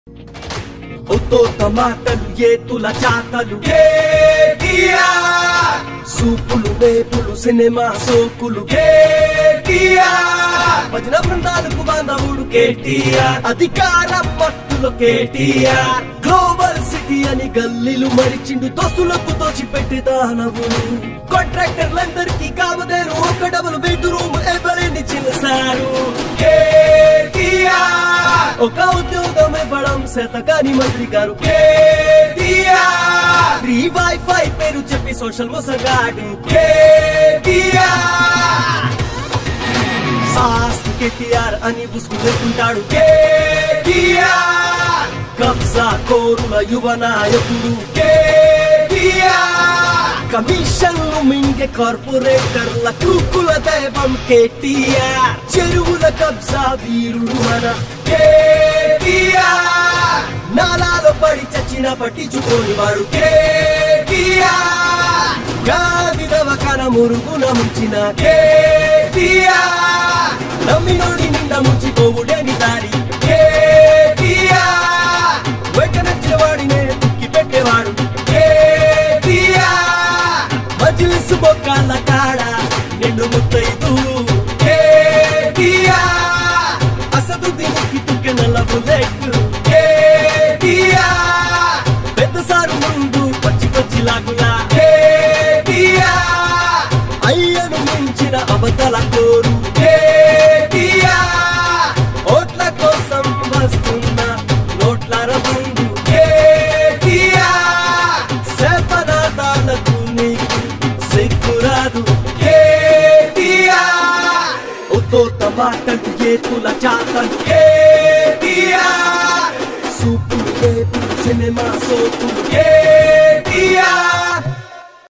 ఒత్తోత మాటలు ఏతుల చాతలు సూపులు వేపులు సినిమా సోకులు భజన బృందాలకు బాంధవుడు కేటీఆర్ అధికారం మత్తులో కేటీఆర్ గ్లోబల్ సిటీ అని గల్లీలు మరిచిండు దోస్తులకు దోచిపెట్టి దానవులు కాంట్రాక్టర్లందరికీ కావదేరు ఒక డబుల్ బెడ్రూమ్ ఎవరిని చిన్నసారు ఒక ఉద్యోగం ఇవ్వడం శతకాని మంత్రి గారు ఫ్రీ వైఫై పేరు చెప్పి సోషల్ మోసగాడు ఆస్తి కేటీఆర్ అని పుసుకులేకుంటాడు కబ్జా కోరుల యువ నాయకుడు కమిషన్లు మింగే కార్పొరేటర్ల కుక్కుల దైవం కేటీఆర్ చెరువుల కబ్జా వీరుడు మన కేటీఆర్ నాలాలో పడి చచ్చిన పట్టించుకోని వాడు కేటీఆర్ గాది దవకన మురుగున ముంచిన కేటీఆర్ నమ్మినోడి నిండా ముంచిపోవుడేని దారి కేటీఆర్ వెంటనచ్చిన వాడినే తుక్కి పెట్టేవాడు కేటీఆర్ మజిలిసు బొక్కాల కాడ నిండు ముత్తైదు కేటీఆర్ అసదు దీనికి తుక్కె నల్ల బుల్లెట్ కేటీఆర్ పెద్ద సారు ముందు పచ్చి పచ్చి లాగులా కేటీఆర్ అయ్యను మించిన అవతల కోరు కేటీఆర్ ఓట్ల కోసం వస్తున్న నోట్ల రబందు కేటీఆర్ శపనాదాలకు నీకు సిగ్గురాదు కేటీఆర్ ఒత్తోత మాటలు ఏతుల చాతలు కేటీఆర్ సూపులు వేపులు సినిమా సోపులు కేటీఆర్